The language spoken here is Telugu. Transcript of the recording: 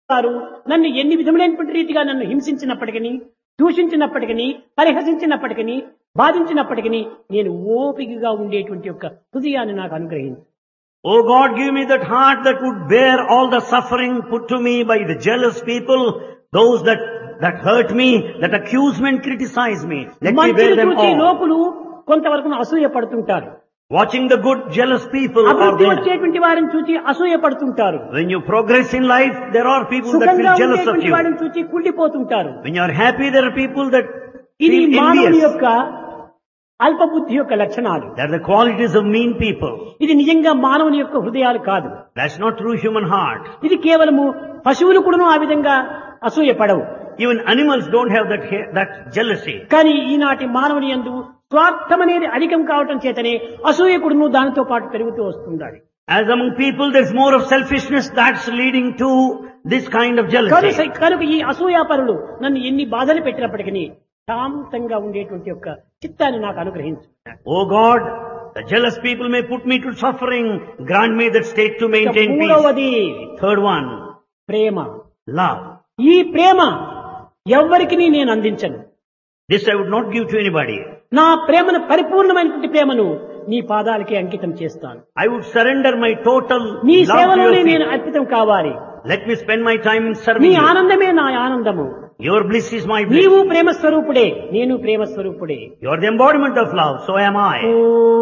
వారు నన్ను ఎన్ని విధములైనటువంటి రీతిగా నన్ను హింసించినప్పటికీ దూషించినప్పటికీ పరిహసించినప్పటికీ బాధించినప్పటికీ నేను ఓపికగా ఉండేటువంటి యొక్క హృదయాన్ని నాకు అనుగ్రహించు Oh God, give me that heart that would bear all the suffering put to me by the jealous people, those that, that hurt me, that accuse me and criticize me. Let me bear మంచిని them చూసి all. లోకులు కొంతవరకు అసూయ పడుతుంటారు Watching the good, jealous people are అభివృద్ధి there. వచ్చేటువంటి వారిని చూసి అసూయ పడుతుంటారు When you progress in life, there are people that సుఖంగా feel jealous of ఉండేటువంటి you. వారిని చూసి కుళ్ళిపోతుంటారు When you are happy, there are people that ఇది feel మానవుని envious. యొక్క అల్పబుద్ధి యొక్క లక్షణాలు They are the qualities of mean people. ఇది నిజంగా మానవుని యొక్క హృదయాలు కాదు That's not true human heart. ఇది కేవలము పశువులు కూడాను ఆ విధంగా అసూయ పడవు Even animals don't have that, ha- that jealousy. కానీ ఈనాటి మానవుని యందు స్వార్థం అనేది అధికం కావటం చేతనే అసూయకుడును దానితో పాటు పెరుగుతూ వస్తుండాలి As among people, there's more of selfishness that's leading to this kind of కనుక jealousy. కనుక ఈ అసూయాపరులు నన్ను ఎన్ని బాధలు పెట్టినప్పటికీ శాంతంగా ఉండేటువంటి యొక్క చిత్తాన్ని నాకు అనుగ్రహించు Oh God, the jealous people may put me to suffering. Grant me that state to maintain peace. మూడవది Third one, ప్రేమ love. ఈ ప్రేమ ఎవ్వరికి నేను అందించను This I would not give to anybody. నా ప్రేమను పరిపూర్ణమైనటువంటి ప్రేమను నీ పాదాలకి అంకితం చేస్తాను I would surrender my total నీ love to సేవలోనే your నేను feet. అర్పితం కావాలి Let me spend my time in నీ serving you. ఆనందమే నా ఆనందము Your bliss is my bliss. నీవు ప్రేమ స్వరూపుడే నేను ప్రేమ స్వరూపుడే You are the embodiment of love, so am I. Oh